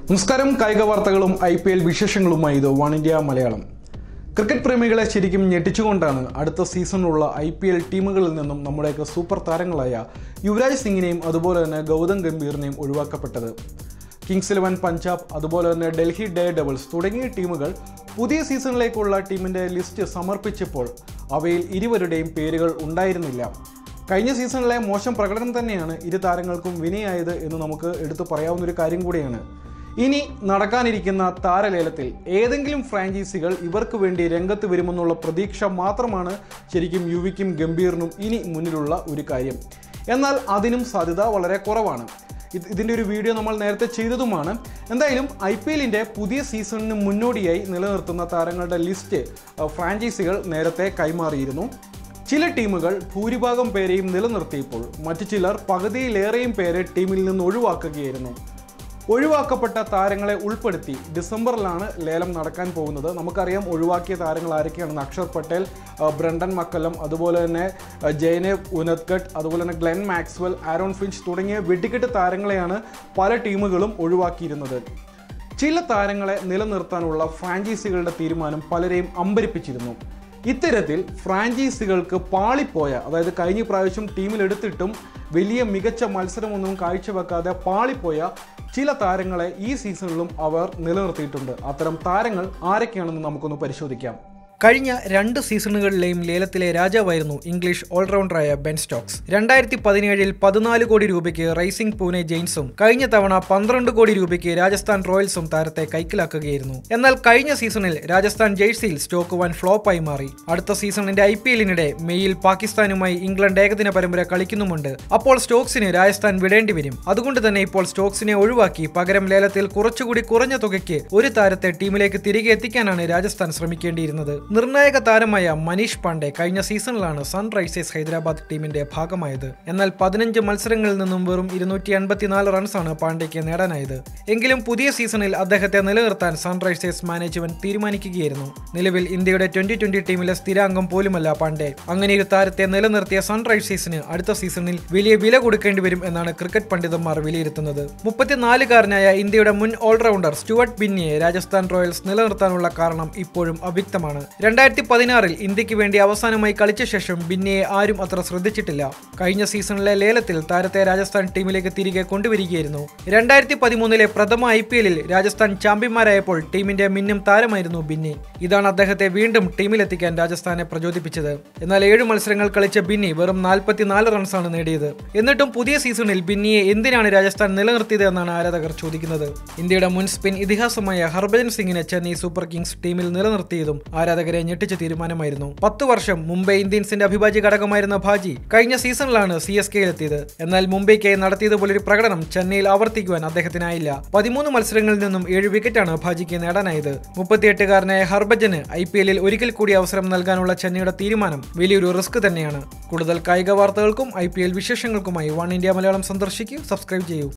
നമസ്കാരം കായിക വാർത്തകളും ഐ പി എൽ വിശേഷങ്ങളുമായി ഇത് വൺ ഇന്ത്യ മലയാളം ക്രിക്കറ്റ് പ്രേമികളെ ശരിക്കും ഞെട്ടിച്ചുകൊണ്ടാണ് അടുത്ത സീസണിലുള്ള ഐ പി എൽ ടീമുകളിൽ നിന്നും നമ്മുടെയൊക്കെ സൂപ്പർ താരങ്ങളായ യുവരാജ് സിംഗിനെയും അതുപോലെ തന്നെ ഗൗതം ഗംഭീറിനെയും ഒഴിവാക്കപ്പെട്ടത് കിങ്സ് ഇലവൻ പഞ്ചാബ് അതുപോലെ തന്നെ ഡൽഹി ഡേ ഡബിൾസ് തുടങ്ങിയ ടീമുകൾ പുതിയ സീസണിലേക്കുള്ള ടീമിൻ്റെ ലിസ്റ്റ് സമർപ്പിച്ചപ്പോൾ അവയിൽ ഇരുവരുടെയും പേരുകൾ ഉണ്ടായിരുന്നില്ല കഴിഞ്ഞ സീസണിലെ മോശം പ്രകടനം തന്നെയാണ് ഇരു താരങ്ങൾക്കും വിനയായത് എന്ന് നമുക്ക് എടുത്തു പറയാവുന്ന ഒരു കാര്യം കൂടിയാണ് ഇനി നടക്കാനിരിക്കുന്ന താരലേലത്തിൽ ഏതെങ്കിലും ഫ്രാഞ്ചൈസികൾ ഇവർക്ക് വേണ്ടി രംഗത്ത് വരുമെന്നുള്ള പ്രതീക്ഷ മാത്രമാണ് ശരിക്കും യുവിക്കും ഗംഭീറിനും ഇനി മുന്നിലുള്ള ഒരു കാര്യം എന്നാൽ അതിനും സാധ്യത വളരെ കുറവാണ് ഇത് ഇതിൻ്റെ ഒരു വീഡിയോ നമ്മൾ നേരത്തെ ചെയ്തതുമാണ് എന്തായാലും ഐ പി എല്ലിൻ്റെ പുതിയ സീസണിന് മുന്നോടിയായി നിലനിർത്തുന്ന താരങ്ങളുടെ ലിസ്റ്റ് അഹ്, ഫ്രാഞ്ചൈസികൾ നേരത്തെ കൈമാറിയിരുന്നു ചില ടീമുകൾ ഭൂരിഭാഗം പേരെയും നിലനിർത്തിയപ്പോൾ മറ്റു ചിലർ പകുതിയിലേറെയും പേരെ ടീമിൽ നിന്ന് ഒഴിവാക്കുകയായിരുന്നു ഒഴിവാക്കപ്പെട്ട താരങ്ങളെ ഉൾപ്പെടുത്തി ഡിസംബറിലാണ് ലേലം നടക്കാൻ പോകുന്നത് നമുക്കറിയാം ഒഴിവാക്കിയ താരങ്ങൾ ആരൊക്കെയാണെന്ന് അക്ഷർ പട്ടേൽ ആ, ബ്രണ്ടൻ മക്കല്ലം അതുപോലെ തന്നെ ആ, ജയനേവ് ഉനത്കട്ട് അതുപോലെ തന്നെ ഗ്ലെൻ മാക്സ്വൽ ആരോൺ ഫിഞ്ച് തുടങ്ങിയ വെടിക്കെട്ട് താരങ്ങളെയാണ് പല ടീമുകളും ഒഴിവാക്കിയിരുന്നത് ചില താരങ്ങളെ നിലനിർത്താനുള്ള ഫ്രാഞ്ചൈസികളുടെ തീരുമാനം പലരെയും അമ്പരിപ്പിച്ചിരുന്നു ഇത്തരത്തിൽ ഫ്രാഞ്ചൈസികൾക്ക് പാളിപ്പോയ അതായത് കഴിഞ്ഞ പ്രാവശ്യം ടീമിലെടുത്തിട്ടും വലിയ മികച്ച മത്സരമൊന്നും കാഴ്ചവെക്കാതെ പാളിപ്പോയ ചില താരങ്ങളെ ഈ സീസണിലും അവർ നിലനിർത്തിയിട്ടുണ്ട് അത്തരം താരങ്ങൾ ആരൊക്കെയാണെന്ന് നമുക്കൊന്ന് പരിശോധിക്കാം കഴിഞ്ഞ രണ്ട് സീസണുകളിലെയും ലേലത്തിലെ രാജാവായിരുന്നു ഇംഗ്ലീഷ് ഓൾറൗണ്ടറായ ബെൻ സ്റ്റോക്സ് രണ്ടായിരത്തി പതിനേഴിൽ പതിനാല് കോടി രൂപയ്ക്ക് റൈസിംഗ് പൂനെ ജെയിൻസും കഴിഞ്ഞ തവണ പന്ത്രണ്ട് കോടി രൂപയ്ക്ക് രാജസ്ഥാൻ റോയൽസും താരത്തെ കൈക്കലാക്കുകയായിരുന്നു എന്നാൽ കഴിഞ്ഞ സീസണിൽ രാജസ്ഥാൻ ജേഴ്സിയിൽ സ്റ്റോക്ക് വൻ ഫ്ലോപ്പായി മാറി അടുത്ത സീസണിന്റെ ഐ പി എല്ലിനിടെ മെയ്യിൽ പാകിസ്ഥാനുമായി ഇംഗ്ലണ്ട് ഏകദിന പരമ്പര കളിക്കുന്നുമുണ്ട് അപ്പോൾ സ്റ്റോക്സിന് രാജസ്ഥാൻ വിടേണ്ടി വരും അതുകൊണ്ട് തന്നെ ഇപ്പോൾ സ്റ്റോക്സിനെ ഒഴിവാക്കി പകരം ലേലത്തിൽ കുറച്ചുകൂടി കുറഞ്ഞ തുകയ്ക്ക് ഒരു താരത്തെ ടീമിലേക്ക് തിരികെ എത്തിക്കാനാണ് രാജസ്ഥാൻ ശ്രമിക്കേണ്ടിയിരുന്നത് നിർണായക താരമായ മനീഷ് പാണ്ഡെ കഴിഞ്ഞ സീസണിലാണ് സൺറൈസേഴ്സ് ഹൈദരാബാദ് ടീമിന്റെ ഭാഗമായത് എന്നാൽ പതിനഞ്ച് മത്സരങ്ങളിൽ നിന്നും വെറും ഇരുന്നൂറ്റി അൻപത്തിനാല് റൺസാണ് പാണ്ഡെയ്ക്ക് നേടാനായത് എങ്കിലും പുതിയ സീസണിൽ അദ്ദേഹത്തെ നിലനിർത്താൻ സൺറൈസേഴ്സ് മാനേജ്മെന്റ് തീരുമാനിക്കുകയായിരുന്നു നിലവിൽ ഇന്ത്യയുടെ ട്വന്റി ട്വന്റി ടീമിലെ സ്ഥിരാംഗം പോലുമല്ല പാണ്ഡെ അങ്ങനെ ഒരു താരത്തെ നിലനിർത്തിയ സൺറൈസേഴ്സിന് അടുത്ത സീസണിൽ വലിയ വില കൊടുക്കേണ്ടി വരും എന്നാണ് ക്രിക്കറ്റ് പണ്ഡിതന്മാർ വിലയിരുത്തുന്നത് മുപ്പത്തിനാലുകാരനായ ഇന്ത്യയുടെ മുൻ ഓൾറൗണ്ടർ സ്റ്റുവർട്ട് ബിന്നിയെ രാജസ്ഥാൻ റോയൽസ് നിലനിർത്താനുള്ള കാരണം ഇപ്പോഴും അവ്യക്തമാണ് രണ്ടായിരത്തി പതിനാറിൽ ഇന്ത്യക്ക് വേണ്ടി അവസാനമായി കളിച്ച ശേഷം ബിന്നിയെ ആരും അത്ര ശ്രദ്ധിച്ചിട്ടില്ല കഴിഞ്ഞ സീസണിലെ ലേലത്തിൽ താരത്തെ രാജസ്ഥാൻ ടീമിലേക്ക് തിരികെ കൊണ്ടുവരികയായിരുന്നു രണ്ടായിരത്തി പതിമൂന്നിലെ പ്രഥമ ഐ പി എല്ലിൽ രാജസ്ഥാൻ ചാമ്പ്യന്മാരായപ്പോൾ ടീമിന്റെ മിന്നും താരമായിരുന്നു ബിന്നി ഇതാണ് അദ്ദേഹത്തെ വീണ്ടും ടീമിലെത്തിക്കാൻ രാജസ്ഥാനെ പ്രചോദിപ്പിച്ചത് എന്നാൽ ഏഴ് മത്സരങ്ങൾ കളിച്ച ബിന്നി വെറും നാൽപ്പത്തിനാല് റൺസാണ് നേടിയത് എന്നിട്ടും പുതിയ സീസണിൽ ബിന്നിയെ എന്തിനാണ് രാജസ്ഥാൻ നിലനിർത്തിയത് എന്നാണ് ആരാധകർ ചോദിക്കുന്നത് ഇന്ത്യയുടെ മുൻ സ്പിൻ ഇതിഹാസമായ ഹർഭജൻ സിംഗിനെ ചെന്നൈ സൂപ്പർ കിങ്സ് ടീമിൽ നിലനിർത്തിയതും ആരാധകരെ ഞെട്ടിച്ച തീരുമാനമായിരുന്നു പത്ത് വർഷം മുംബൈ ഇന്ത്യൻസിന്റെ അഭിഭാജ്യ ഘടകമായിരുന്ന ഭാജി കഴിഞ്ഞ സീസണിലാണ് സി എസ് കെയിലെത്തിയത് എന്നാൽ മുംബൈക്കായി നടത്തിയതുപോലൊരു പ്രകടനം ചെന്നൈയിൽ ആവർത്തിക്കുവാൻ അദ്ദേഹത്തിനായില്ല പതിമൂന്ന് മത്സരങ്ങളിൽ നിന്നും ഏഴ് വിക്കറ്റാണ് ഭാജിക്ക് നേടാനായത് മുപ്പത്തിയെട്ടുകാരനായ ഹർഭജന് ഐ പി എല്ലിൽ ഒരിക്കൽ കൂടി അവസരം നൽകാനുള്ള ചെന്നൈയുടെ തീരുമാനം വലിയൊരു റിസ്ക് തന്നെയാണ് കൂടുതൽ കായിക വാർത്തകൾക്കും ഐ പി എൽ വിശേഷങ്ങൾക്കുമായി വൺ ഇന്ത്യ മലയാളം സന്ദർശിക്കൂ സബ്സ്ക്രൈബ് ചെയ്യൂ